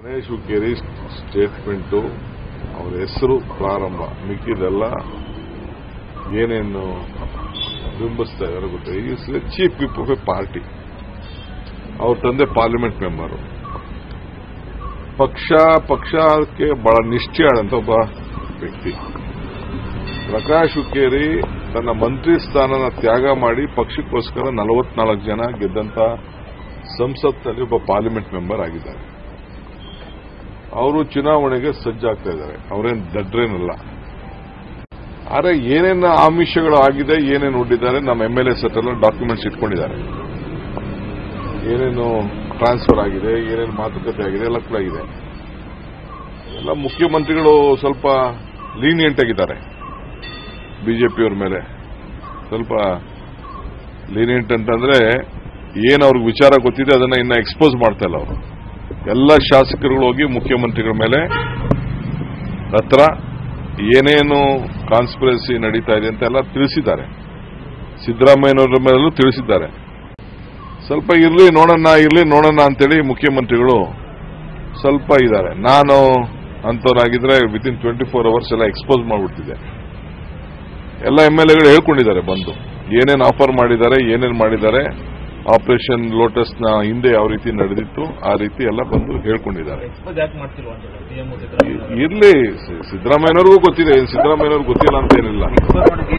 Ganesh Hukkeri statement ಅವರ ಹೆಸರು ಪ್ರಾರಂಭ ಮಿಕ್ಕಿದೆಲ್ಲ ಏನೇನು ಬಿಂಬಿಸ್ತಾ ಇದ್ದಾರೆ ಗೊತ್ತಿಲ್ಲ is chief whip of a party ಅವ್ರ ತಂದೆ ಪಾರ್ಲಿಮೆಂಟ್ ಮೆಂಬರು ಪಕ್ಷ ಪಕ್ಷಕ್ಕೆ ಬಹಳ ನಿಷ್ಠೆಯಾದಂತ ಒಬ್ಬ ವ್ಯಕ್ತಿ ಪ್ರಕಾಶ್ ಹುಕ್ಕೇರಿ ತನ್ನ ಮಂತ್ರಿ ಸ್ಥಾನನ ತ್ಯಾಗ ಮಾಡಿ ಪಕ್ಷಕ್ಕೋಸ್ಕರ ನಲವತ್ನಾಲ್ಕು ಜನ ಗೆದ್ದಂತ ಸಂಸತ್ನಲ್ಲಿ ಒಬ್ಬ ಪಾರ್ಲಿಮೆಂಟ್ ಮೆಂಬರ್ ಆಗಿದ್ದಾರೆ ಅವರು ಚುನಾವಣೆಗೆ ಸಜ್ಜಾಗ್ತಾ ಇದ್ದಾರೆ ಅವರೇನು ದಡ್ರೇನಲ್ಲ ಆದರೆ ಏನೇನು ಆಮಿಷಗಳು ಆಗಿದೆ ಏನೇನು ಹುಟ್ಟಿದ್ದಾರೆ ನಮ್ಮ ಎಂ ಎಲ್ ಎಸ್ ಹತ್ರ ಡಾಕ್ಯುಮೆಂಟ್ಸ್ ಇಟ್ಕೊಂಡಿದ್ದಾರೆ ಏನೇನು ಟ್ರಾನ್ಸ್ಫರ್ ಆಗಿದೆ ಏನೇನು ಮಾತುಕತೆ ಆಗಿದೆ ಎಲ್ಲ ಕೂಡ ಇದೆ ಎಲ್ಲ ಮುಖ್ಯಮಂತ್ರಿಗಳು ಸ್ವಲ್ಪ ಲೀನಿಯಂಟ್ ಆಗಿದ್ದಾರೆ ಬಿಜೆಪಿಯವ್ರ ಮೇಲೆ ಸ್ವಲ್ಪ ಲೀನಿಯಂಟ್ ಅಂತಂದ್ರೆ ಏನು ಅವ್ರಿಗೆ ವಿಚಾರ ಗೊತ್ತಿದೆ ಅದನ್ನ ಇನ್ನ ಎಕ್ಸ್ಪೋಸ್ ಮಾಡ್ತಾ ಇಲ್ಲ ಅವರು ಎಲ್ಲ ಶಾಸಕರುಗಳು ಹೋಗಿ ಮುಖ್ಯಮಂತ್ರಿಗಳ ಮೇಲೆ ಹತ್ರ ಏನೇನು ಕಾನ್ಸ್ಪಿರಸಿ ನಡೀತಾ ಇದೆ ಅಂತ ಎಲ್ಲ ತಿಳಿಸಿದ್ದಾರೆ ಸಿದ್ದರಾಮಯ್ಯನವರ ಮೇಲೂ ತಿಳಿಸಿದ್ದಾರೆ ಸ್ವಲ್ಪ ಇರ್ಲಿ ನೋಡೋಣ ಇರ್ಲಿ ನೋಡೋಣ ಅಂತೇಳಿ ಮುಖ್ಯಮಂತ್ರಿಗಳು ಸ್ವಲ್ಪ ಇದ್ದಾರೆ ನಾನು ಅಂತವರಾಗಿದ್ರೆ ವಿತಿನ್ ಟ್ವೆಂಟಿ ಫೋರ್ ಅವರ್ಸ್ ಎಲ್ಲ ಎಕ್ಸ್ಪೋಸ್ ಮಾಡಿಬಿಡ್ತಿದ್ದೆ ಎಲ್ಲ ಎಂ ಎಲ್ ಎಗಳು ಹೇಳ್ಕೊಂಡಿದ್ದಾರೆ ಬಂದು ಏನೇನು ಆಫರ್ ಮಾಡಿದ್ದಾರೆ ಏನೇನು ಮಾಡಿದ್ದಾರೆ ಆಪರೇಷನ್ ಲೋಟಸ್ನ ಹಿಂದೆ ಯಾವ ರೀತಿ ನಡೆದಿತ್ತು ಆ ರೀತಿ ಎಲ್ಲ ಬಂದು ಹೇಳ್ಕೊಂಡಿದ್ದಾರೆ ಎಕ್ಸ್ಪೋಸ್ ಯಾಕೆ ಮಾಡ್ತಿಲ್ವಾ ಅಂತ ಸಿಎಂ ಇರ್ಲಿ ಸಿ- ಸಿದ್ದರಾಮಯ್ಯನವ್ರಿಗೂ ಗೊತ್ತಿದೆ ಸಿದ್ದರಾಮಯ್ಯನವ್ರಿಗೆ ಗೊತ್ತಿಲ್ಲ ಅಂತ ಏನಿಲ್ಲ ಎಕ್ಸ್ಪೋಸ್ ಮಾಡಿ